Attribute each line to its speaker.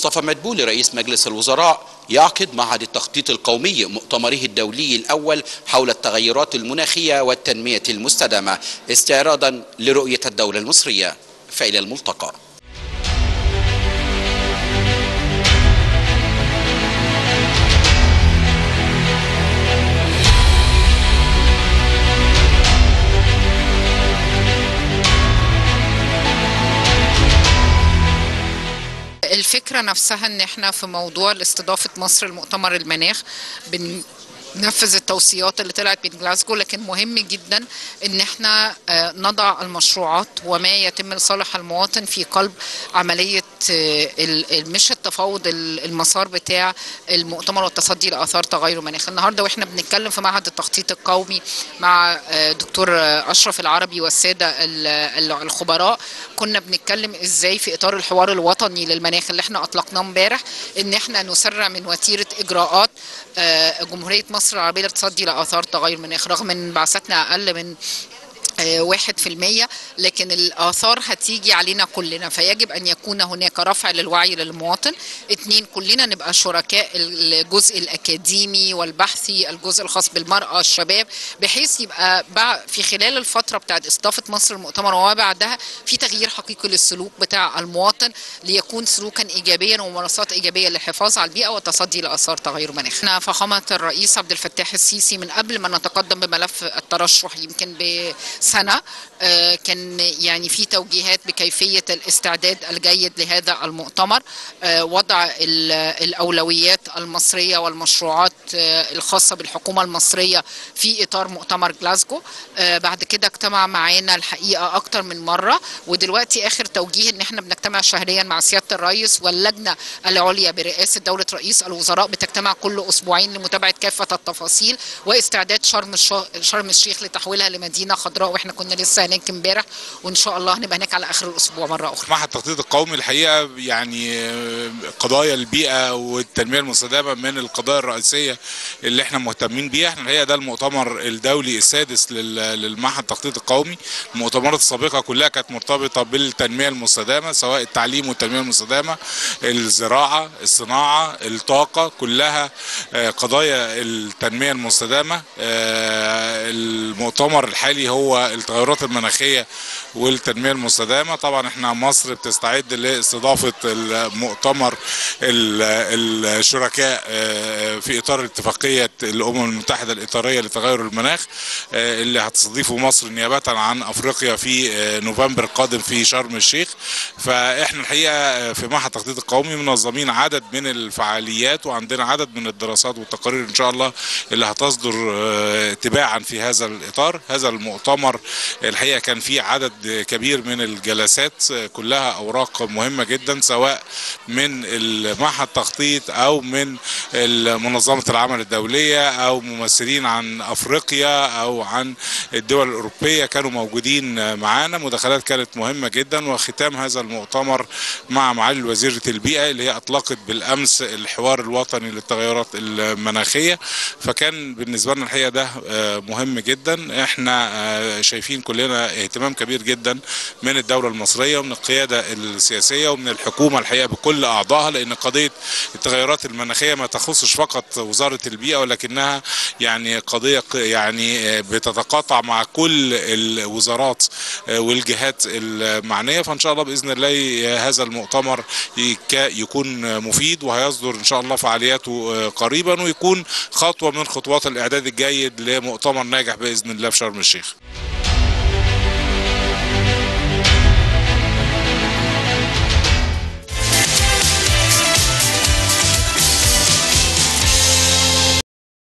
Speaker 1: مصطفى مدبولي رئيس مجلس الوزراء يعقد معهد التخطيط القومي مؤتمره الدولي الأول حول التغيرات المناخية والتنمية المستدامة استعراضا لرؤية الدولة المصرية فإلى الملتقى
Speaker 2: الفكرة نفسها ان احنا في موضوع لاستضافة مصر لمؤتمر المناخ بن نفذ التوصيات اللي طلعت من جلاسكو لكن مهم جدا ان احنا آه، نضع المشروعات وما يتم لصالح المواطن في قلب عمليه آه، ال- ال- مش التفاوض ال- المسار بتاع المؤتمر والتصدي لاثار تغير المناخ النهارده واحنا بنتكلم في معهد التخطيط القومي مع آه، دكتور آه، اشرف العربي والساده ال- ال- الخبراء كنا بنتكلم ازاي في اطار الحوار الوطني للمناخ اللي احنا اطلقناه امبارح ان احنا نسرع من وتيره اجراءات آه، جمهوريه مصر العربيه للتصدي لاثار تغير المناخ رغم ان بعثتنا اقل من آه، واحد في المية لكن الآثار هتيجي علينا كلنا فيجب أن يكون هناك رفع للوعي للمواطن اتنين كلنا نبقى شركاء الجزء الأكاديمي والبحثي الجزء الخاص بالمرأة الشباب بحيث يبقى بع- في خلال الفترة بتاعت استضافة مصر المؤتمر وما بعدها في تغيير حقيقي للسلوك بتاع المواطن ليكون سلوكا إيجابيا وممارسات إيجابية للحفاظ على البيئة والتصدي لآثار تغير المناخ احنا فخامة الرئيس عبد الفتاح السيسي من قبل ما نتقدم بملف الترشح يمكن بسنة آه، كان يعني في توجيهات بكيفية الاستعداد الجيد لهذا المؤتمر آه، وضع ال- الأولويات المصرية والمشروعات آه، الخاصة بالحكومة المصرية في إطار مؤتمر جلاسكو آه، بعد كده اجتمع معانا الحقيقة أكتر من مرة ودلوقتي آخر توجيه إن احنا بنجتمع شهريا مع سيادة الرئيس واللجنة العليا برئاسة دولة رئيس الوزراء بتجتمع كل أسبوعين لمتابعة كافة التفاصيل واستعداد شرم الش- شرم الشيخ لتحويلها لمدينة خضراء واحنا كنا لسه هناك امبارح وإن شاء الله هنبقى هناك على آخر الأسبوع مرة أخرى
Speaker 3: معهد التخطيط القومي الحقيقه يعني آه، قضايا البيئه والتنميه المستدامه من القضايا الرئيسيه اللي احنا مهتمين بيها احنا الحقيقه ده المؤتمر الدولي السادس لل- للمعهد التخطيط القومي المؤتمرات السابقه كلها كانت مرتبطه بالتنميه المستدامه سواء التعليم والتنميه المستدامه الزراعه الصناعه الطاقه كلها آه، قضايا التنميه المستدامه آه، المؤتمر الحالي هو التغيرات المناخيه والتنميه المستدامه طبعا احنا مصر بتستعد لاستضافه المؤتمر ال- الشركاء آه، في اطار اتفاقيه الامم المتحده الاطاريه لتغير المناخ آه، اللي هتستضيفه مصر نيابه عن افريقيا في آه، نوفمبر القادم في شرم الشيخ فاحنا الحقيقه آه، في معهد التخطيط القومي منظمين عدد من الفعاليات وعندنا عدد من الدراسات والتقارير ان شاء الله اللي هتصدر آه، تباعا في هذا الاطار هذا المؤتمر الحقيقه كان فيه عدد كبير من الجلسات آه، كلها اوراق مهمه جدا سواء من معهد التخطيط او من منظمه العمل الدوليه او ممثلين عن افريقيا او عن الدول الاوروبيه كانوا موجودين معانا مداخلات كانت مهمه جدا وختام هذا المؤتمر مع معالي وزيره البيئه اللي هي اطلقت بالامس الحوار الوطني للتغيرات المناخيه فكان بالنسبه لنا الحقيقه ده آه، مهم جدا احنا آه، شايفين كلنا اهتمام كبير جدا من الدوله المصريه ومن القياده السياسيه ومن الحكومه الحقيقه بكل اعضائها لان قضيه التغيرات المناخيه ما تخصش فقط وزاره البيئه ولكنها يعني قضيه ق- يعني آه، بتتقاطع مع كل الوزارات آه، والجهات المعنيه فان شاء الله باذن الله آه، هذا المؤتمر يك- يكون مفيد وهيصدر ان شاء الله فعالياته آه، قريبا ويكون خطوه من خطوات الاعداد الجيد لمؤتمر ناجح باذن الله في شرم الشيخ